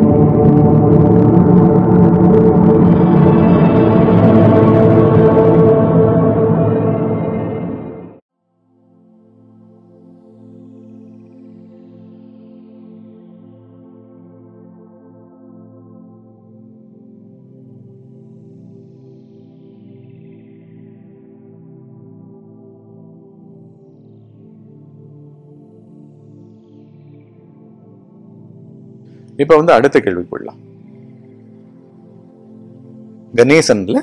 இப்ப வந்து அடுத்த கேள்விக்கு போயிடலாம் கணேசன்ல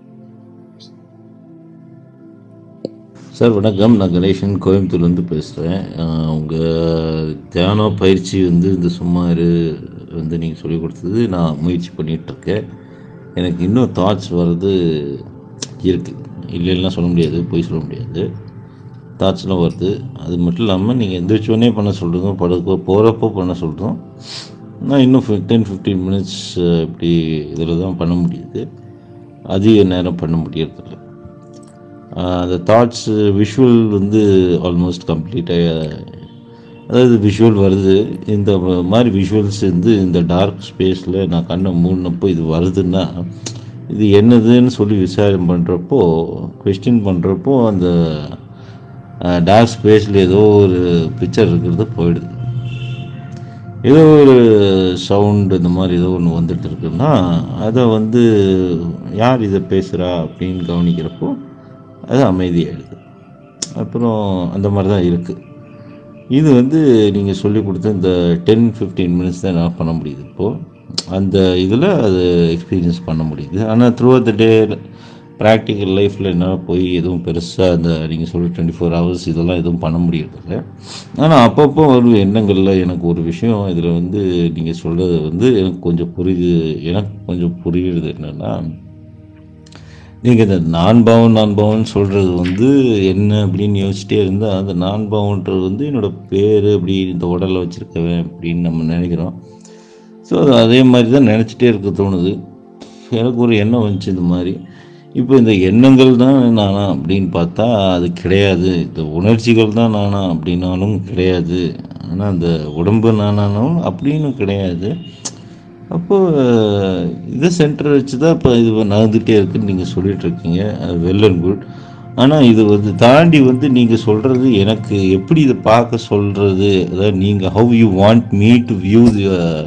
சார் வணக்கம் நான் கணேசன் கோயம்புத்தூர்லேருந்து பேசுகிறேன் உங்கள் தியான பயிற்சி வந்து இந்த சும்மா இரு வந்து நீங்கள் சொல்லிக் கொடுத்தது நான் முயற்சி பண்ணிகிட்ருக்கேன் எனக்கு இன்னும் தாட்ஸ் வர்றது இருக்குது இல்லைன்னா சொல்ல முடியாது போய் சொல்ல முடியாது தாட்ஸ்லாம் வருது அது மட்டும் இல்லாமல் நீங்கள் எந்திரிச்சோடனே பண்ண சொல்கிறோம் படுக்க போகிறப்போ பண்ண சொல்கிறோம் நான் இன்னும் டென் ஃபிஃப்டீன் மினிட்ஸ் இப்படி இதில் தான் பண்ண முடியுது அதிக நேரம் பண்ண முடியறதில்ல ஆஹ் அந்த தாட்ஸ் விஷுவல் வந்து ஆல்மோஸ்ட் கம்ப்ளீட்டாக அதாவது விஷுவல் வருது இந்த மாதிரி விஷுவல்ஸ் வந்து இந்த டார்க் ஸ்பேஸில் நான் கண்ணை மூடினப்போ இது வருதுன்னா இது என்னதுன்னு சொல்லி விசாரணை பண்ணுறப்போ கொஸ்டின் பண்ணுறப்போ அந்த டார்க் ஸ்பேஸில் ஏதோ ஒரு பிக்சர் இருக்கிறது போயிடுது ஏதோ ஒரு சவுண்ட் இந்த மாதிரி ஏதோ ஒன்று வந்துட்டு இருக்குன்னா அதை வந்து யார் இதை பேசுகிறா அப்படின்னு கவனிக்கிறப்போ அது அமைதியாயிடுது அப்புறம் அந்த மாதிரி தான் இருக்குது இது வந்து நீங்கள் சொல்லி கொடுத்த இந்த டென் ஃபிஃப்டீன் மினிட்ஸ் தான் என்னால் பண்ண முடியுது இப்போது அந்த இதில் அது எக்ஸ்பீரியன்ஸ் பண்ண முடியுது ஆனால் த்ரூ த டே ப்ராக்டிக்கல் லைஃப்பில் என்னால் போய் எதுவும் பெருசாக அந்த நீங்கள் சொல்ல டுவெண்ட்டி ஃபோர் ஹவர்ஸ் இதெல்லாம் எதுவும் பண்ண முடியறதில்ல ஆனால் அப்பப்போ வரும் எண்ணங்களில் எனக்கு ஒரு விஷயம் இதில் வந்து நீங்கள் சொல்கிறது வந்து எனக்கு கொஞ்சம் புரியுது எனக்கு கொஞ்சம் புரியுறது என்னென்னா நீங்கள் இந்த நான் பவன் நான் பவன் சொல்கிறது வந்து என்ன அப்படின்னு யோசிச்சிட்டே இருந்தால் அந்த நான் பவன்றது வந்து என்னோடய பேர் அப்படி இந்த உடலை வச்சுருக்கவன் அப்படின்னு நம்ம நினைக்கிறோம் ஸோ அது அதே மாதிரி தான் நினச்சிட்டே இருக்க தோணுது எனக்கு ஒரு எண்ணம் வந்துச்சு இந்த மாதிரி இப்போ இந்த எண்ணங்கள் தான் நானா அப்படின்னு பார்த்தா அது கிடையாது இந்த உணர்ச்சிகள் தான் நானா அப்படின்னாலும் கிடையாது ஆனால் அந்த உடம்பு நானாலும் அப்படின்னு கிடையாது அப்போ இதை சென்டர் வச்சு தான் இப்போ இது நடந்துகிட்டே இருக்குன்னு நீங்கள் சொல்லிட்டு இருக்கீங்க வெல் அண்ட் குட் ஆனால் இது வந்து தாண்டி வந்து நீங்கள் சொல்கிறது எனக்கு எப்படி இதை பார்க்க சொல்கிறது அதாவது நீங்கள் how you want me to view the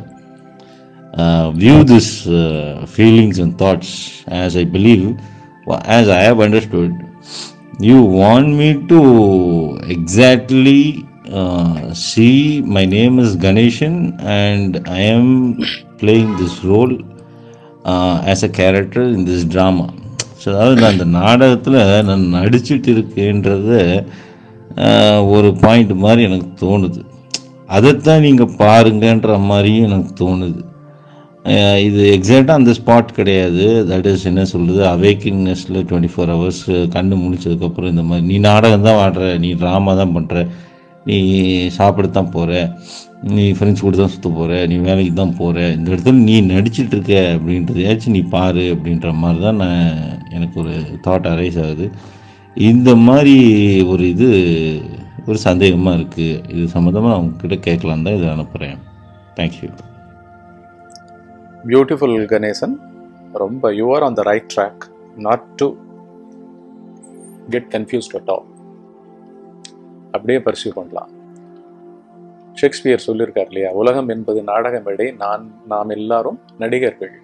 view this feelings and thoughts as I believe as I have understood you want me to exactly uh, see my name is ganeshan and i am playing this role uh, as a character in this drama so அதாவது நான் அந்த நாடகத்தில் நான் நடிச்சிட்டு இருக்கேன்றத uh, ஒரு point மாதிரி எனக்கு தோணுது அதைத்தான் நீங்கள் பாருங்கன்ற மாதிரியும் எனக்கு தோணுது அஹ் இது எக்ஸாக்டாக அந்த ஸ்பாட் கிடையாது தட் இஸ் என்ன சொல்கிறது அவேக்கிங்னஸில் டுவெண்ட்டி ஃபோர் ஹவர்ஸ் கண்ணு முழிச்சதுக்கப்புறம் இந்த மாதிரி நீ நாடகம் தான் ஆடுற நீ ட்ராமா தான் பண்ணுற நீ சாப்பிட தான் போகிற நீ ஃப்ரெண்ட்ஸ் கூட தான் சுற்ற போகிற நீ வேலைக்கு தான் போகிற இந்த இடத்துல நீ நடிச்சிட்டு இருக்க அப்படின்றதையாச்சும் நீ பாரு அப்படின்ற மாதிரி தான் நான் எனக்கு ஒரு தாட் அரைஸ் ஆகுது இந்த மாதிரி ஒரு இது ஒரு சந்தேகமாக இருக்குது இது சம்மந்தமாக நான் உங்ககிட்ட கேட்கலான்னு தான் இதை அனுப்புகிறேன் தேங்க்யூ பியூட்டிஃபுல் கணேசன் ரொம்ப you are on the right track not to get confused at all அப்படியே பர்சியூ பண்ணலாம் ஷேக்ஸ்பியர் சொல்லியிருக்கார் இல்லையா உலகம் என்பது நாடக மேடை நான் நாம் எல்லாரும் நடிகர்கள்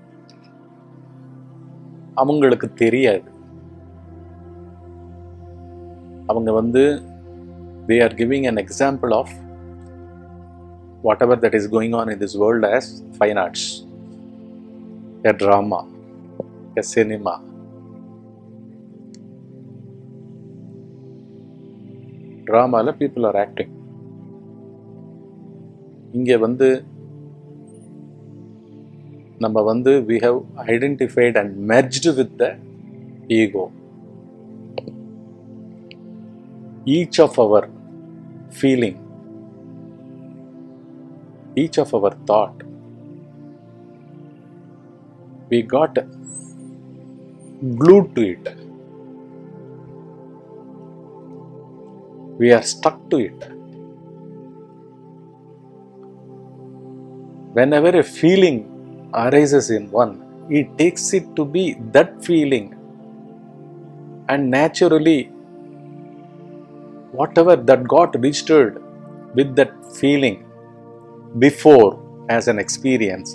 அவங்களுக்கு தெரியாது அவங்க வந்து they are giving an example of whatever that is going on in this world as fine arts, a drama, a cinema. ட்ராமால பீப்புள் ஆர் ஆக்டிங் இங்க வந்து நம்ம வந்து we have identified and merged with the ego each of our feeling each of our thought we got glued to it we are stuck to it whenever a feeling arises in one, he takes it to be that feeling. And naturally, whatever that got registered with that feeling before as an experience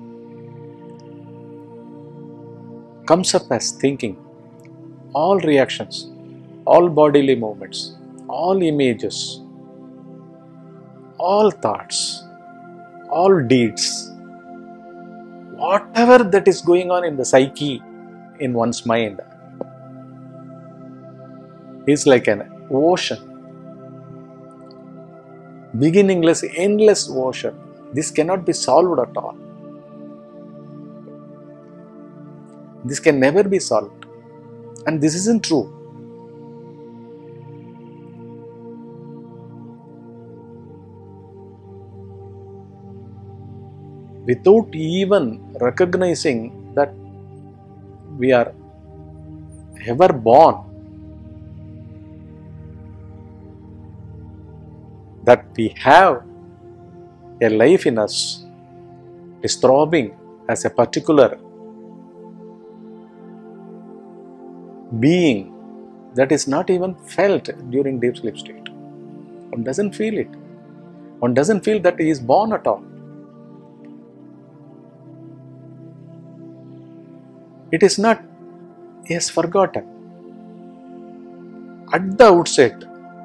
comes up as thinking. All reactions, all bodily movements, all images, all thoughts, all deeds, whatever that is going on in the psyche, in one's mind, is like an ocean. Beginningless, endless ocean. This cannot be solved at all. This can never be solved. And this isn't true. without even recognizing that we are ever born, that we have a life in us is throbbing as a particular being that is not even felt during deep sleep state. One doesn't feel it. One doesn't feel that he is born at all. It is not, he has forgotten. At the outset,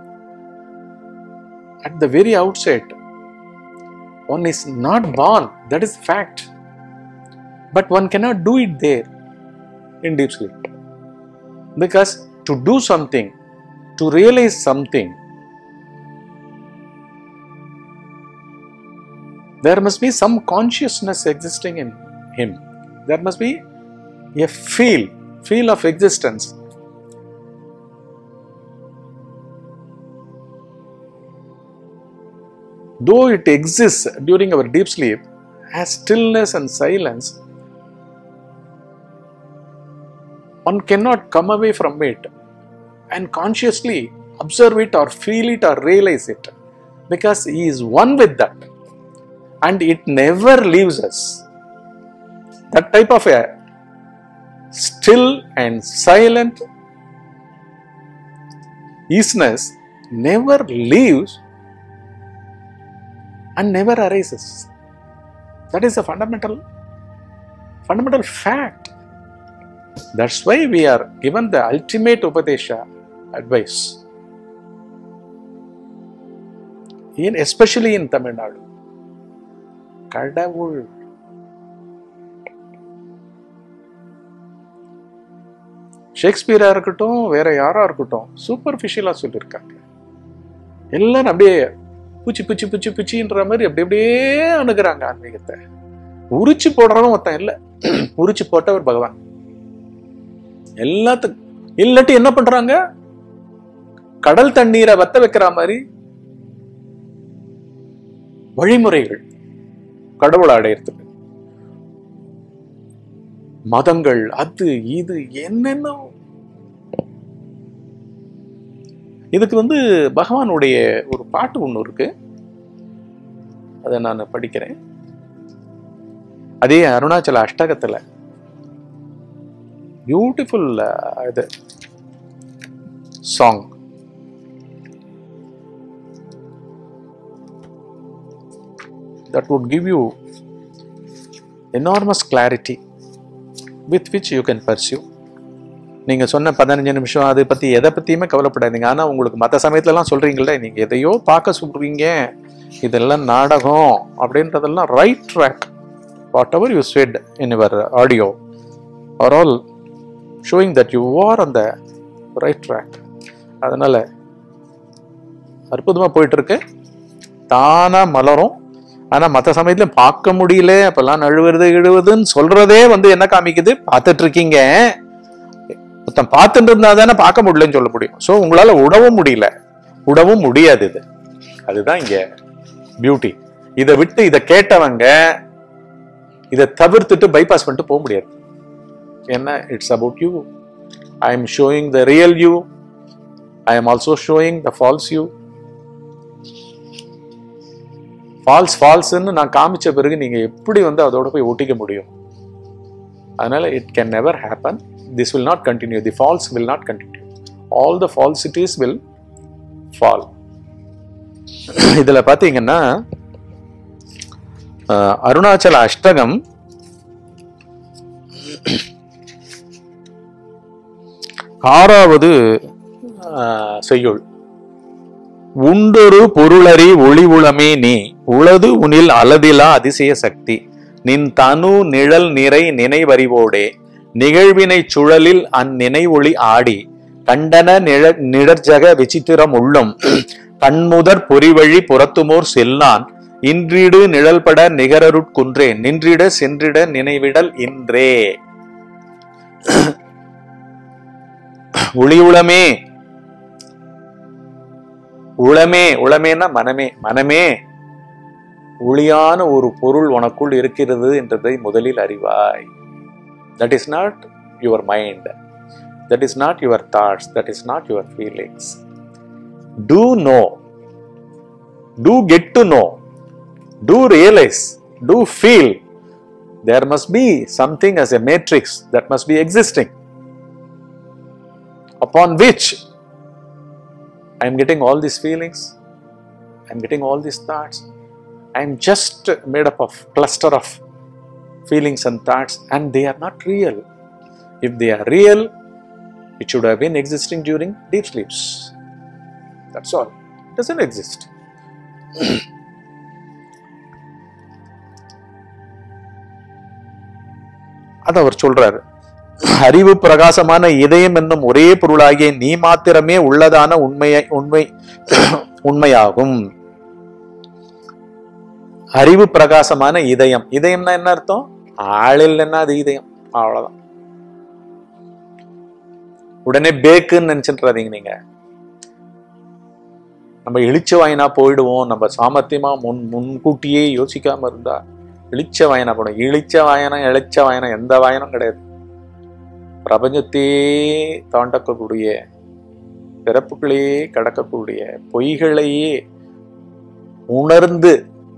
at the very outset, one is not born, that is fact. But one cannot do it there in deep sleep. Because to do something, to realize something, there must be some consciousness existing in him. There must be a feel, feel of existence. Though it exists during our deep sleep as stillness and silence, one cannot come away from it and consciously observe it or feel it or realize it because he is one with that and it never leaves us. That type of a still and silent easiness never leaves and never arises. That is a fundamental fundamental fact. That's why we are given the ultimate Upadesha advice. In, especially in Tamil Nadu. கடவுள் ஷேக்ஸ்பியரா இருக்கட்டும் வேற யாரா இருக்கட்டும் சூப்பர்ஃபிஷியலா சொல்லியிருக்காங்க எல்லாரும் அப்படியே பூச்சி பூச்சி பூச்சி பூச்சின்ற மாதிரி அப்படி அப்படியே அணுகுறாங்க ஆன்மீகத்தை உரிச்சு போடுறவன் ஒருத்தன் இல்ல உரிச்சு போட்டவர் பகவான் எல்லாத்துக்கும் இல்லாட்டி என்ன பண்றாங்க கடல் தண்ணீரை வத்த வைக்கிற மாதிரி வழிமுறைகள் கடவுளை அடையிறதுக்கு மதங்கள் அது இது என்னென்ன இதுக்கு வந்து பகவானுடைய ஒரு பாட்டு ஒன்று இருக்கு அதை நான் படிக்கிறேன் அதே அருணாச்சல அஷ்டகத்துல பியூட்டிஃபுல் இது song that would give you enormous clarity with which you can pursue நீங்க சொன்ன பதினஞ்சு நிமிஷம் அதை பத்தி எதை பத்தியுமே கவலைப்படாதீங்க ஆனா உங்களுக்கு மற்ற சமயத்துலலாம் சொல்றீங்கல்ல நீங்க எதையோ பார்க்க சொல்றீங்க இதெல்லாம் நாடகம் அப்படின்றதெல்லாம் right track whatever you sweat in your audio are all showing that you are அந்த ரைட் ட்ராக் அதனால அற்புதமா போயிட்டு இருக்கு தானா மலரும் ஆனா மற்ற சமயத்துல பார்க்க முடியல அப்பெல்லாம் நழுவுறது இழுவுதுன்னு சொல்றதே வந்து என்ன காமிக்குது பார்த்துட்டு இருக்கீங்க ஒருத்தன் பார்த்துட்டு இருந்தா தானே பார்க்க முடியலன்னு சொல்ல முடியும் ஸோ உங்களால உடவும் முடியல உடவும் முடியாது இது அதுதான் இங்க பியூட்டி இதை விட்டு இதை கேட்டவங்க இதை தவிர்த்துட்டு பைபாஸ் பண்ணிட்டு போக முடியாது ஏன்னா it's about you I am showing the real you I am also showing the false you false ஃபால்ஸ்ன்னு நான் காமிச்ச பிறகு நீங்க எப்படி வந்து அதோட போய் ஒட்டிக்க முடியும் அதனால it can never happen this will not continue the false will not continue all the falsities will fall இதுல பாத்தீங்கன்னா அஹ், அருணாச்சல அஷ்டகம் ஆறாவது அஹ், செய்யுள் உண்டொரு பொருளறி ஒளி உளமே நீ உளது உனில் அலதிலா அதிசய சக்தி நின் தனு நிழல் நிறை நினைவறிவோடே நிகழ்வினை சுழலில் அந்நினைவொளி ஆடி கண்டன நிழ நிழற்ஜக விசித்திரம் உள்ளும் கண்முதற் பொறிவழி புறத்துமோர் செல்லான் இன்றிடு நிழல்பட நிகரருட்குன்றே நின்றிட சென்றிட நினைவிடல் இன்றே ஒளி உளமே உளமே உளமேனா மனமே மனமே ஒளியான ஒரு பொருள் உனக்குள் இருக்கிறது என்றதை முதலில் அறிவாய் that is not your mind that is not your thoughts that is not your feelings to know to get to know to realise to feel there must be something as a matrix that must be existing upon which I am getting all these feelings, I am getting all these thoughts. I am just made up of cluster of feelings and thoughts, and they are not real. If they are real, it should have been existing during deep sleeps. That's all. It doesn't exist. அது அவர் சொல்றாரு அறிவு பிரகாசமான இதயம் என்னும் ஒரே பொருளாகிய நீ மாத்திரமே உள்ளதான உண்மையை உண்மை உண்மையாகும் அறிவு பிரகாசமான இதயம் இதயம்னா என்ன அர்த்தம் ஆள் இல்லைன்னா அது இதயம் அவ்வளவுதான் உடனே பேக்குன்னு நினைச்சுட்டுறாதீங்க நீங்க நம்ம இழிச்ச வாயினா போயிடுவோம் நம்ம சாமர்த்தியமா முன் முன்கூட்டியே யோசிக்காம இருந்தா இழிச்ச வாயனா போடும் இழிச்ச வாயனம் இழைச்ச வாயனம் எந்த வாயனம் கிடையாது பிரபஞ்சத்தையே தாண்டக்கூடிய பிறப்புகளையே கடக்கக்கூடிய பொய்களையே உணர்ந்து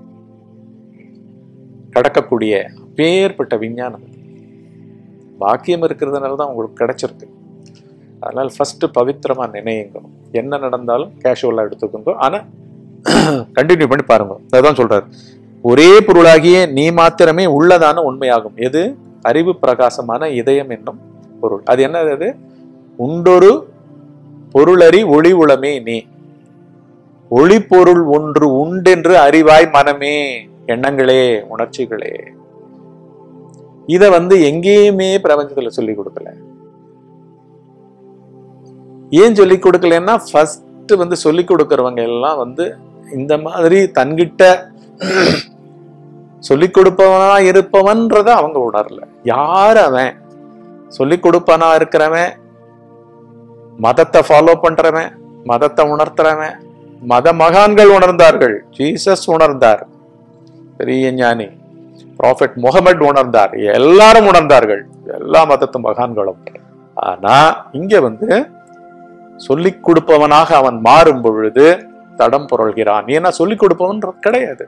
கடக்கக்கூடிய அப்பேற்பட்ட விஞ்ஞானம் இது. பாக்கியம் இருக்கிறதுனால தான் உங்களுக்கு கிடைச்சிருக்கு அதனால் ஃபர்ஸ்ட் பவித்திரமா நினையுங்க என்ன நடந்தாலும் கேஷுவலா எடுத்துக்கோங்க ஆனா கண்டினியூ பண்ணி பாருங்க அதான் சொல்றாரு ஒரே பொருளாகிய நீ மாத்திரமே உள்ளதான உண்மையாகும் எது அறிவு பிரகாசமான இதயம் என்னும் பொருள் அது என்னது அது உண்டொரு பொருளறி ஒளி உளமே நீ ஒளி பொருள் ஒன்று உண்டென்று அறிவாய் மனமே எண்ணங்களே உணர்ச்சிகளே இத வந்து எங்கேயுமே பிரபஞ்சத்துல சொல்லி கொடுக்கல ஏன் சொல்லி கொடுக்கலன்னா ஃபர்ஸ்ட் வந்து சொல்லி கொடுக்கறவங்க எல்லாம் வந்து இந்த மாதிரி தன்கிட்ட சொல்லி கொடுப்பவனா இருப்பவன்றத அவங்க உணரல யார் அவன் சொல்லி கொடுப்பனா இருக்கிறவன் மதத்தை ஃபாலோ பண்றவன் மதத்தை உணர்த்துறவன் மத மகான்கள் உணர்ந்தார்கள் ஜீசஸ் உணர்ந்தார் பெரிய ஞானி ப்ராஃபெட் முகமது உணர்ந்தார் எல்லாரும் உணர்ந்தார்கள் எல்லா மதத்து மகான்களும் ஆனா இங்க வந்து சொல்லிக் கொடுப்பவனாக அவன் மாறும் பொழுது தடம் புரள்கிறான் ஏன்னா சொல்லிக் கொடுப்பவன்றது கிடையாது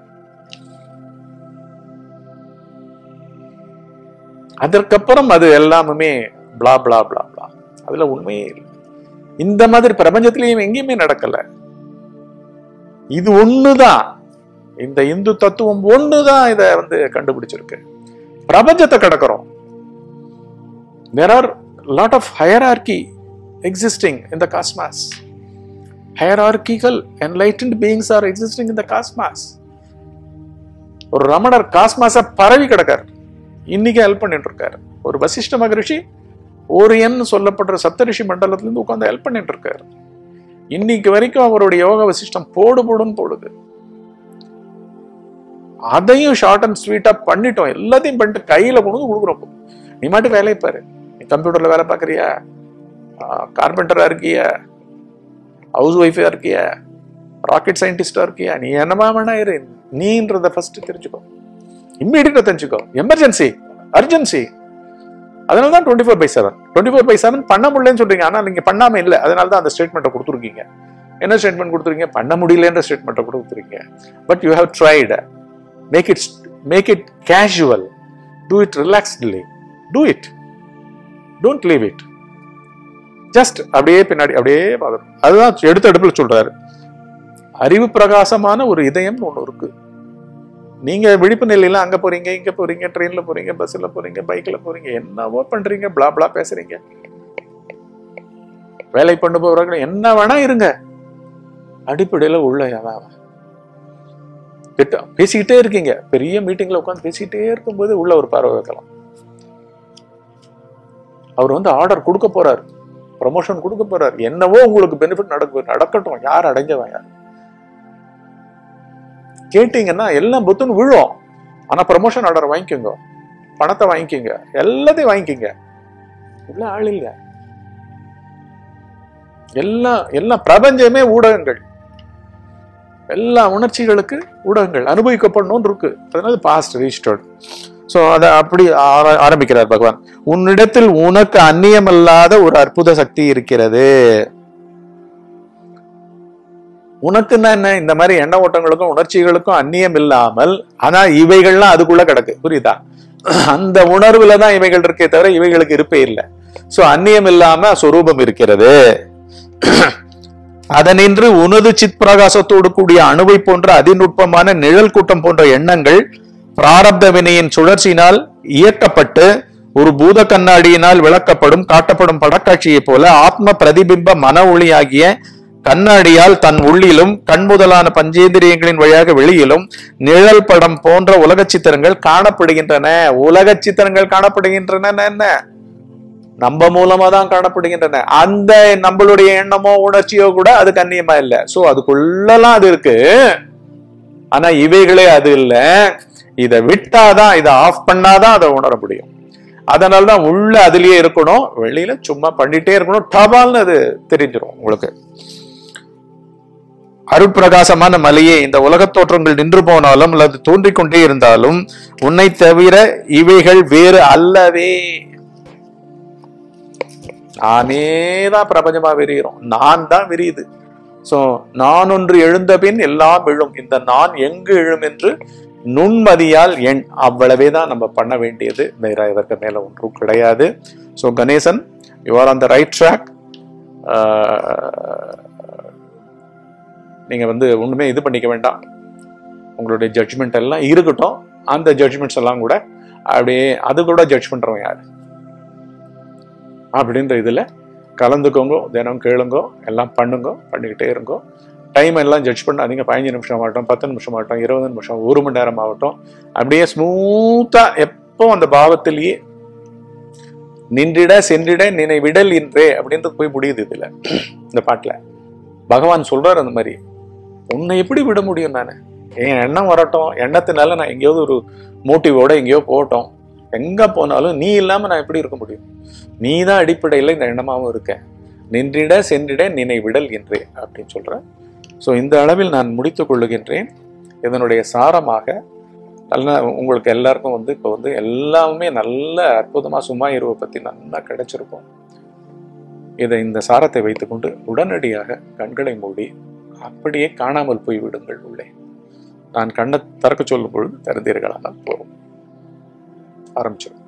அதற்கப்புறம் அது எல்லாமே பிளா பிளா பிளா பிளா அதுல உண்மையே இல்லை இந்த மாதிரி பிரபஞ்சத்திலையும் எங்கேயுமே நடக்கல இது ஒண்ணுதான் இந்த இந்து தத்துவம் ஒண்ணுதான் இத வந்து கண்டுபிடிச்சிருக்கு பிரபஞ்சத்தை கடக்கிறோம் there are lot of hierarchy existing in the cosmos hierarchical enlightened beings are existing in the cosmos ஒரு ரமணர் காஸ்மாஸ பரவி கிடக்கார் இன்னைக்கு ஹெல்ப் பண்ணிட்டு இருக்காரு ஒரு வசிஷ்ட மகரிஷி ஓரியன் சொல்லப்படுற சப்தரிஷி மண்டலத்துல இருந்து உட்கார்ந்து ஹெல்ப் பண்ணிட்டு இருக்காரு இன்னைக்கு வரைக்கும் அவருடைய யோக வசிஷ்டம் போடு போடுன்னு போடுது அதையும் ஷார்ட் அண்ட் ஸ்வீட்டா பண்ணிட்டோம் எல்லாத்தையும் பண்ணிட்டு கையில கொண்டு வந்து கொடுக்குறோம் நீ மாட்டு வேலையை பாரு நீ கம்ப்யூட்டர்ல வேலை பார்க்கறியா கார்பெண்டரா இருக்கியா ஹவுஸ் ஒய்ஃபா இருக்கியா ராக்கெட் சயின்டிஸ்டா இருக்கியா நீ என்னமா வேணா இரு நீன்றத ஃபர்ஸ்ட் தெரிஞ்சுக்கோ இம்மீடியட்டா தெரிஞ்சுக்கோ எமர்ஜென்சி அர்ஜென்சி அதனால தான் twenty four by seven twenty four by seven பண்ண முடியலன்னு சொல்றீங்க ஆனா நீங்க பண்ணாம இல்லை அதனால தான் அந்த ஸ்டேட்மெண்ட்டை கொடுத்துருக்கீங்க என்ன ஸ்டேட்மெண்ட் கொடுத்துருக்கீங்க பண்ண முடியலன்ற ஸ்டேட்மெண்ட்டை கொடுத்துருக்கீங்க but you have tried make it make it casual do it relaxedly do it don't leave it just அப்படியே பின்னாடி அப்படியே பார்க்கணும் அதுதான் எடுத்த அடுப்புல சொல்றாரு அறிவு பிரகாசமான ஒரு இதயம் ஒன்று இருக்கு நீங்க விழிப்பு நிலையில அங்க போறீங்க இங்க போறீங்க ட்ரெயின்ல போறீங்க பஸ்ல போறீங்க பைக்ல போறீங்க என்னவோ பண்றீங்க பிளா பிளா பேசுறீங்க வேலை பண்ண போறவர்கள் என்ன வேணா இருங்க அடிப்படையில உள்ள எவன் அவன்? கிட்ட பேசிக்கிட்டே இருக்கீங்க பெரிய மீட்டிங்ல உட்காந்து பேசிக்கிட்டே இருக்கும்போது உள்ள ஒரு பார்வை வைக்கலாம் அவர் வந்து ஆர்டர் கொடுக்க போறாரு ப்ரமோஷன் கொடுக்க போறாரு என்னவோ உங்களுக்கு பெனிஃபிட் நடக்க நடக்கட்டும் யார் அடைஞ்சவன் யார் கேட்டீங்கன்னா எல்லாம் புத்துன்னு விழும் ஆனா ப்ரமோஷன் ஆர்டர் வாங்கிக்கோங்க பணத்தை வாங்கிக்கோங்க எல்லாத்தையும் வாங்கிக்கோங்க உள்ள ஆள் இல்ல எல்லாம் எல்லாம் பிரபஞ்சமே ஊடகங்கள் எல்லா உணர்ச்சிகளுக்கு ஊடகங்கள் அனுபவிக்கப்படணும்னு இருக்கு அதனால பாஸ்ட் ரீஸ்டோர்ட் சோ அதை அப்படி ஆர- ஆரம்பிக்கிறார் பகவான் உன்னிடத்தில் உனக்கு அந்நியமல்லாத ஒரு அற்புத சக்தி இருக்கிறது உனக்குன்னா என்ன இந்த மாதிரி எண்ண ஓட்டங்களுக்கும் உணர்ச்சிகளுக்கும் அந்நியம் இல்லாமல் ஆனா இவைகள்லாம் அதுக்குள்ள கிடக்கு புரியுதா அந்த உணர்வுல தான் இவைகள் இருக்கே தவிர இவைகளுக்கு இருப்பே இல்லை சோ அந்நியம் இல்லாம சொரூபம் இருக்கிறது அதனின்று உனது சித் பிரகாசத்தோடு கூடிய அணுவை போன்ற அதிநுட்பமான நிழல் கூட்டம் போன்ற எண்ணங்கள் பிராரப்த வினையின் சுழற்சியினால் இயக்கப்பட்டு ஒரு பூத கண்ணாடியினால் விளக்கப்படும் காட்டப்படும் படக்காட்சியைப் போல ஆத்ம பிரதிபிம்ப மன ஒளியாகிய கண்ணாடியால் தன் உள்ளிலும் கண் முதலான பஞ்சேந்திரியங்களின் வழியாக வெளியிலும் நிழல் படம் போன்ற உலக சித்திரங்கள் காணப்படுகின்றன உலக சித்திரங்கள் காணப்படுகின்றன என்ன நம்ம மூலமா தான் காணப்படுகின்றன அந்த நம்மளுடைய எண்ணமோ உணர்ச்சியோ கூட அது கண்ணியமா இல்ல சோ அதுக்குள்ளலாம் அது இருக்கு ஆனா இவைகளே அது இல்ல இதை விட்டாதான் இதை ஆஃப் பண்ணாதான் அதை உணர முடியும் அதனாலதான் உள்ள அதுலயே இருக்கணும் வெளியில சும்மா பண்ணிட்டே இருக்கணும் டபால்னு அது தெரிஞ்சிடும் உங்களுக்கு அருட்பிரகாசமான மலையே இந்த உலகத் தோற்றங்கள் நின்று போனாலும் அல்லது தோன்றிக் கொண்டே இருந்தாலும் உன்னை தவிர இவைகள் வேறு அல்லவே நானே தான் பிரபஞ்சமா விரிகிறோம் நான் தான் விரியுது சோ நான் ஒன்று எழுந்த பின் எல்லாம் விழும் இந்த நான் எங்கு எழும் என்று நுண்மதியால் எண் அவ்வளவே தான் நம்ம பண்ண வேண்டியது வேற இதற்கு மேல ஒன்றும் கிடையாது so Ganesan you are on the right track நீங்க வந்து ஒண்ணுமே இது பண்ணிக்க வேண்டாம் உங்களுடைய ஜட்ஜ்மெண்ட் எல்லாம் இருக்கட்டும் அந்த ஜட்ஜ்மெண்ட்ஸ் எல்லாம் கூட அப்படியே அது கூட ஜட்ஜ் பண்றவன் யாரு அப்படின்ற இதுல கலந்துக்கோங்க தினம் கேளுங்க எல்லாம் பண்ணுங்க பண்ணிக்கிட்டே இருங்கோ டைம் எல்லாம் ஜட்ஜ் பண்ணாதீங்க பதினஞ்சு நிமிஷம் ஆகட்டும் பத்து நிமிஷம் ஆகட்டும் இருபது நிமிஷம் ஒரு மணி நேரம் ஆகட்டும் அப்படியே ஸ்மூத்தா எப்போ அந்த பாவத்திலேயே நின்றிட சென்றிட நினைவிடல் இன்றே அப்படின்றது போய் முடியுது இதுல இந்த பாட்டுல பகவான் சொல்றாரு அந்த மாதிரி உன்னை எப்படி விட முடியும் நானு என் எண்ணம் வரட்டும் எண்ணத்தினால நான் எங்கேயாவது ஒரு மோட்டிவோட எங்கேயோ போட்டோம் எங்க போனாலும் நீ இல்லாம நான் எப்படி இருக்க முடியும் நீ தான் அடிப்படையில் இந்த எண்ணமாவும் இருக்க நின்றிட சென்றிட நினைவிடல் என்றே அப்படின்னு சொல்றேன் ஸோ இந்த அளவில் நான் முடித்துக் கொள்ளுகின்றேன் இதனுடைய சாரமாக நல்ல உங்களுக்கு எல்லாருக்கும் வந்து இப்போ வந்து எல்லாமே நல்ல அற்புதமா சும்மா இருவை பத்தி நல்லா கிடைச்சிருக்கும் இதை இந்த சாரத்தை வைத்துக்கொண்டு உடனடியாக கண்களை மூடி அப்படியே காணாமல் போய் விடுங்கள் உள்ளே நான் கண்ணை திறக்க சொல்லும் பொழுது திறந்தீர்களானால் போகும் ஆரம்பிச்சிடும்